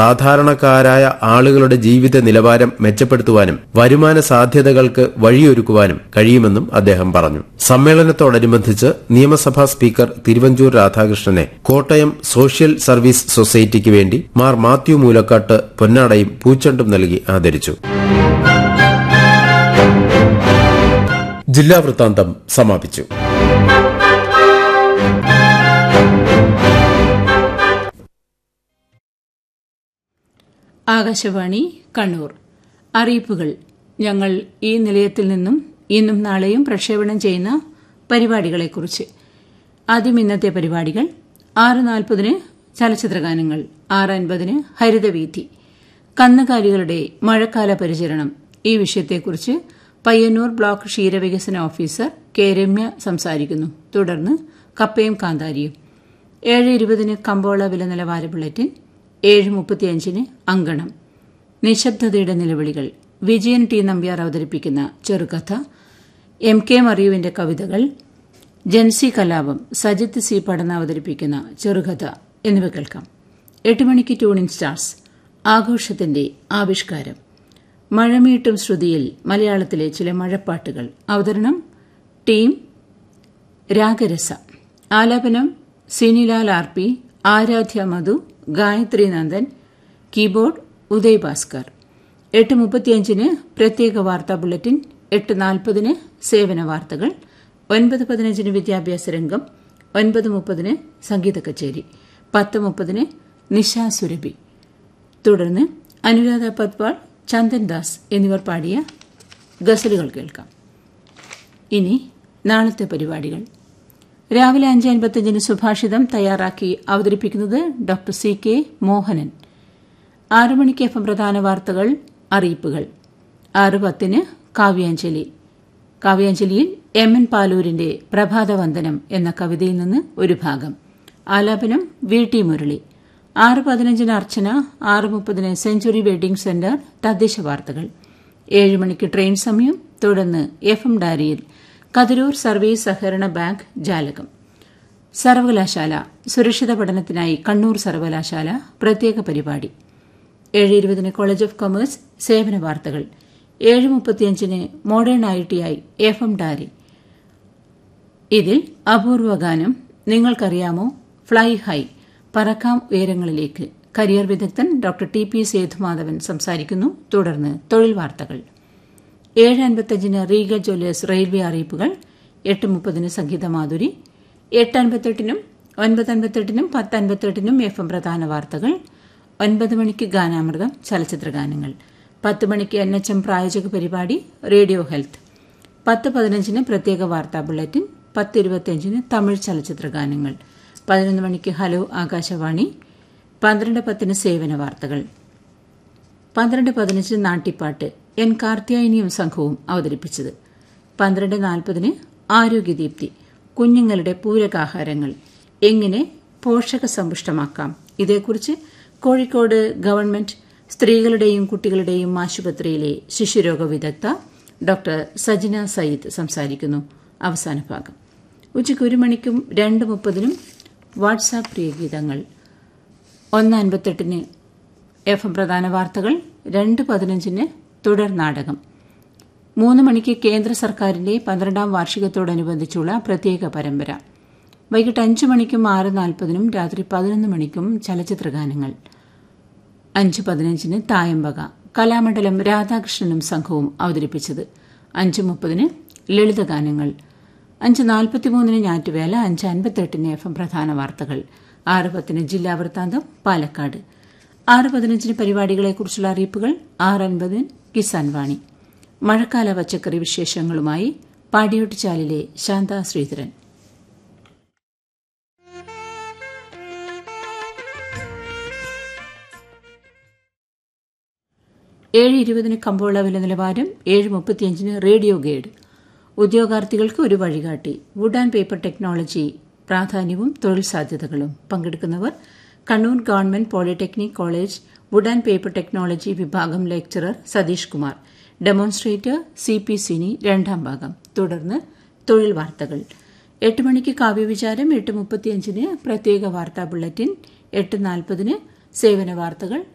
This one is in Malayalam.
സാധാരണക്കാരായ ആളുകളുടെ ജീവിത നിലവാരം മെച്ചപ്പെടുത്തുവാനും വരുമാന സാധ്യതകൾക്ക് വഴിയൊരുക്കുവാനും കഴിയുമെന്നും അദ്ദേഹം പറഞ്ഞു സമ്മേളനത്തോടനുബന്ധിച്ച് നിയമസഭാ സ്പീക്കർ തിരുവഞ്ചൂർ രാധാകൃഷ്ണനെ കോട്ടയം സോഷ്യൽ സർവീസ് സൊസൈറ്റിക്ക് വേണ്ടി മാർ മാത്യു മൂലക്കാട്ട് പൊന്നാടയും പൂച്ചെണ്ടും നൽകി ആദരിച്ചു ജില്ലാ വൃത്താന്തം സമാപിച്ചു ആകാശവാണി കണ്ണൂർ അറിയിപ്പുകൾ ഞങ്ങൾ ഈ നിലയത്തിൽ നിന്നും ഇന്നും നാളെയും പ്രക്ഷേപണം ചെയ്യുന്ന പരിപാടികളെക്കുറിച്ച് ആദ്യം ഇന്നത്തെ പരിപാടികൾ ആറ് നാൽപ്പതിന് ചലച്ചിത്രഗാനങ്ങൾ ആറ് അൻപതിന് ഹരിതവീഥി കന്നുകാലികളുടെ മഴക്കാല പരിചരണം ഈ വിഷയത്തെക്കുറിച്ച് പയ്യന്നൂർ ബ്ലോക്ക് ക്ഷീരവികസന ഓഫീസർ കെ രമ്യ സംസാരിക്കുന്നു തുടർന്ന് കപ്പയും കാന്താരിയും ഏഴ് ഇരുപതിന് കമ്പോള വില നിലവാര ബുള്ളറ്റിൻ ഏഴ് മുപ്പത്തിയഞ്ചിന് അങ്കണം നിശബ്ദതയുടെ നിലവിളികൾ വിജയൻ ടി നമ്പ്യാർ അവതരിപ്പിക്കുന്ന ചെറുകഥ എം കെ മറിയുവിന്റെ കവിതകൾ ജൻസി കലാപം സജിത്ത് സി പഠന അവതരിപ്പിക്കുന്ന ചെറുകഥ എന്നിവ കേൾക്കാം എട്ട് മണിക്ക് ട്യൂണിംഗ് സ്റ്റാർസ് ആഘോഷത്തിന്റെ ആവിഷ്കാരം മഴമീട്ടും ശ്രുതിയിൽ മലയാളത്തിലെ ചില മഴപ്പാട്ടുകൾ അവതരണം ടീം രാഗരസ ആലാപനം Sinilal R P Aaradhya Madhu Gayathri Nandan keyboard Uday Bhaskar എട്ട് മുപ്പത്തിയഞ്ചിന് പ്രത്യേക വാർത്താ ബുള്ളറ്റിൻ എട്ട് നാൽപ്പതിന് സേവന വാർത്തകൾ ഒൻപത് പതിനഞ്ചിന് വിദ്യാഭ്യാസ രംഗം ഒൻപത് മുപ്പതിന് സംഗീത കച്ചേരി പത്ത് മുപ്പതിന് നിശാ സുരഭി തുടർന്ന് അനുരാധ പത്വാൾ ചന്ദൻ ദാസ് എന്നിവർ പാടിയ ഗസലുകൾ കേൾക്കാം ഇനി നാളത്തെ പരിപാടികൾ രാവിലെ അഞ്ച് അൻപത്തിയഞ്ചിന് സുഭാഷിതം തയ്യാറാക്കി അവതരിപ്പിക്കുന്നത് ഡോക്ടർ സി കെ മോഹനൻ ആറു മണിക്ക് എഫ് എം പ്രധാന വാർത്തകൾ അറിയിപ്പുകൾ ആറ് പത്തിന് കാവ്യാഞ്ജലി കാവ്യാഞ്ജലിയിൽ എം എൻ പാലൂരിന്റെ പ്രഭാതവന്ദനം എന്ന കവിതയിൽ നിന്ന് ഒരു ഭാഗം ആലാപനം വി ടി മുരളി ആറ് പതിനഞ്ചിന് അർച്ചന ആറ് മുപ്പതിന് സെഞ്ചുറി വെഡിംഗ് സെന്റർ തദ്ദേശ വാർത്തകൾ ഏഴ് മണിക്ക് ട്രെയിൻ സമയം തുടർന്ന് എഫ് എം ഡയറിയിൽ കതിരൂർ സർവീസ് സഹകരണ ബാങ്ക് ജാലകം സർവകലാശാല സുരക്ഷിത പഠനത്തിനായി കണ്ണൂർ സർവകലാശാല പ്രത്യേക പരിപാടി ഏഴ് ഇരുപതിന് കോളേജ് ഓഫ് കൊമേഴ്സ് സേവന വാർത്തകൾ ഏഴ് മുപ്പത്തിയഞ്ചിന് modern I T I F M ഡാരി ഇതിൽ അപൂർവ ഗാനം നിങ്ങൾക്കറിയാമോ ഫ്ലൈ ഹൈ പറക്കാം ഉയരങ്ങളിലേക്ക് കരിയർ വിദഗ്ധൻ ഡോക്ടർ ടി പി സേതുമാധവൻ സംസാരിക്കുന്നു തുടർന്ന് തൊഴിൽ വാർത്തകൾ ഏഴ് അൻപത്തഞ്ചിന് റീഗൽ ജ്വല്ലേഴ്സ് റെയിൽവേ അറിയിപ്പുകൾ എട്ട് മുപ്പതിന് സംഗീതമാധുരി എട്ട് അൻപത്തെട്ടിനും ഒൻപത് അൻപത്തെട്ടിനും പത്ത് അൻപത്തെട്ടിനും എഫ് എം പ്രധാന വാർത്തകൾ ഒൻപത് മണിക്ക് ഗാനാമൃതം ചലച്ചിത്ര ഗാനങ്ങൾ പത്ത് മണിക്ക് എൻ എച്ച് എം പ്രായോജക പരിപാടി റേഡിയോ ഹെൽത്ത് പത്ത് പതിനഞ്ചിന് പ്രത്യേക വാർത്താ ബുള്ളറ്റിൻ പത്ത് ഇരുപത്തിയഞ്ചിന് തമിഴ് ചലച്ചിത്ര ഗാനങ്ങൾ പതിനൊന്ന് മണിക്ക് ഹലോ ആകാശവാണി പന്ത്രണ്ട് പത്തിന് സേവന വാർത്തകൾ പന്ത്രണ്ട് പതിനഞ്ചിന് നാട്ടിപ്പാട്ട് എൻ കാർത്തിയായനിയും സംഘവും അവതരിപ്പിച്ചത് പന്ത്രണ്ട് നാൽപ്പതിന് ആരോഗ്യദീപ്തി കുഞ്ഞുങ്ങളുടെ പൂരകാഹാരങ്ങൾ എങ്ങനെ പോഷക സമ്പുഷ്ടമാക്കാം ഇതേക്കുറിച്ച് കോഴിക്കോട് ഗവൺമെന്റ് സ്ത്രീകളുടെയും കുട്ടികളുടെയും ആശുപത്രിയിലെ ശിശുരോഗ വിദഗ്ധ ഡോക്ടർ സജിന സയ്യിദ് സംസാരിക്കുന്നു അവസാന ഭാഗം ഉച്ചയ്ക്ക് ഒരു മണിക്കും രണ്ട് മുപ്പതിനും വാട്സാപ്പ് പ്രിയഗീതങ്ങൾ ഒന്ന് അൻപത്തെട്ടിന് എഫ് എം പ്രധാന വാർത്തകൾ രണ്ട് പതിനഞ്ചിന് തുടർ നാടകം മൂന്ന് മണിക്ക് കേന്ദ്ര സർക്കാരിന്റെ പന്ത്രണ്ടാം വാർഷികത്തോടനുബന്ധിച്ചുള്ള പ്രത്യേക പരമ്പര വൈകിട്ട് അഞ്ച് മണിക്കും ആറ് നാൽപ്പതിനും രാത്രി പതിനൊന്ന് മണിക്കും ചലച്ചിത്ര ഗാനങ്ങൾ അഞ്ച് പതിനഞ്ചിന് തായമ്പക കലാമണ്ഡലം രാധാകൃഷ്ണനും സംഘവും അവതരിപ്പിച്ചത് അഞ്ച് മുപ്പതിന് ലളിതഗാനങ്ങൾ അഞ്ച് നാൽപ്പത്തിമൂന്നിന് ഞാറ്റുവേല അഞ്ച് അൻപത്തെട്ടിന് എഫ് എം പ്രധാന വാർത്തകൾ ആറ് പത്തിന് ജില്ലാ വൃത്താന്തം പാലക്കാട് ആറ് പതിനഞ്ചിന് പരിപാടികളെക്കുറിച്ചുള്ള അറിയിപ്പുകൾ ആറ് അൻപതിന് കിസാൻ വാണി മഴക്കാല പച്ചക്കറി വിശേഷങ്ങളുമായി പാടിയോട്ടുചാലിലെ ശാന്ത ശ്രീധരൻ ഏഴ് ഇരുപതിന് കമ്പോള വില നിലവാരം ഏഴ് മുപ്പത്തിയഞ്ചിന് റേഡിയോ ഗൈഡ് ഉദ്യോഗാർത്ഥികൾക്ക് ഒരു വഴികാട്ടി വുഡ് ആൻഡ് പേപ്പർ ടെക്നോളജി പ്രാധാന്യവും തൊഴിൽ സാധ്യതകളും പങ്കെടുക്കുന്നവർ Kannur government polytechnic college wood and paper technology വിഭാഗം lecturer Satheesh Kumar demonstrator C P Sini രണ്ടാം ഭാഗം തുടർന്ന് തൊഴിൽ വാർത്തകൾ എട്ട് മണിക്ക് കാവ്യവിചാരം എട്ട് മുപ്പത്തിയഞ്ചിന് പ്രത്യേക വാർത്താ ബുള്ളറ്റിൻ എട്ട് നാൽപ്പതിന് സേവന വാർത്തകൾ